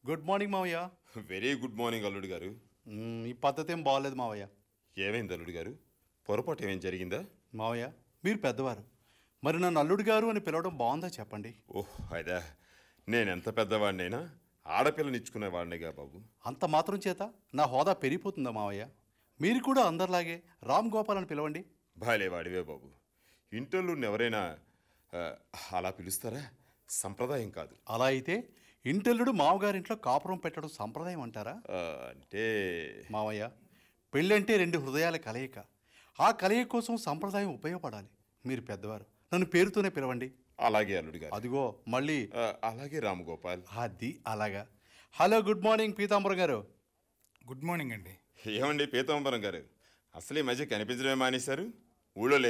good morning మావయ్య very good morning అల్లుడు గారు మ్మ్, ఈ పద్ధతి ఏం బాగోలేదు మావయ్య ఏమైంది అల్లుడు గారు పొరపాటు ఏమేం జరిగిందా మావయ్య మీరు పెద్దవారు మరి నన్ను అల్లుడు గారు అని పిలవడం బాగుందా చెప్పండి ఓహ్ అదా నేను ఎంత పెద్దవాడినైనా ఆడపిల్లనిచ్చుకునేవాడినిగా బాబు అంత మాత్రం చేత నా హోదా పెరిగిపోతుందా మావయ్య మీరు కూడా అందరిలాగే రామ్ గోపాల్ అని పిలవండి బాలే వాడివే బాబు ఇంటర్లు ఎవరైనా ఆ, అలా పిలుస్తారా సంప్రదాయం కాదు అలా అయితే ఇంటెల్లుడు మామగారింట్లో కాపురం పెట్టడం సంప్రదాయం అంటారా ఆ, అంటే మావయ్య పెళ్ళంటే రెండు హృదయాల కలయిక ఆ కలయిక కోసం సంప్రదాయం ఉపయోగపడాలి మీరు పెద్దవారు నన్ను పేరుతోనే పిలవండి అలాగే అల్లుడు గారు అదిగో మళ్ళీ ఆ, అలాగే రామగోపాల్ అది అలాగా హలో గుడ్ మార్నింగ్ పీతాంబరం గారు గుడ్ మార్నింగ్ అండి ఏమండి పీతాంబరం గారు అసలు ఈ మధ్య కనిపించడమే మానేశారు ఊళ్ళో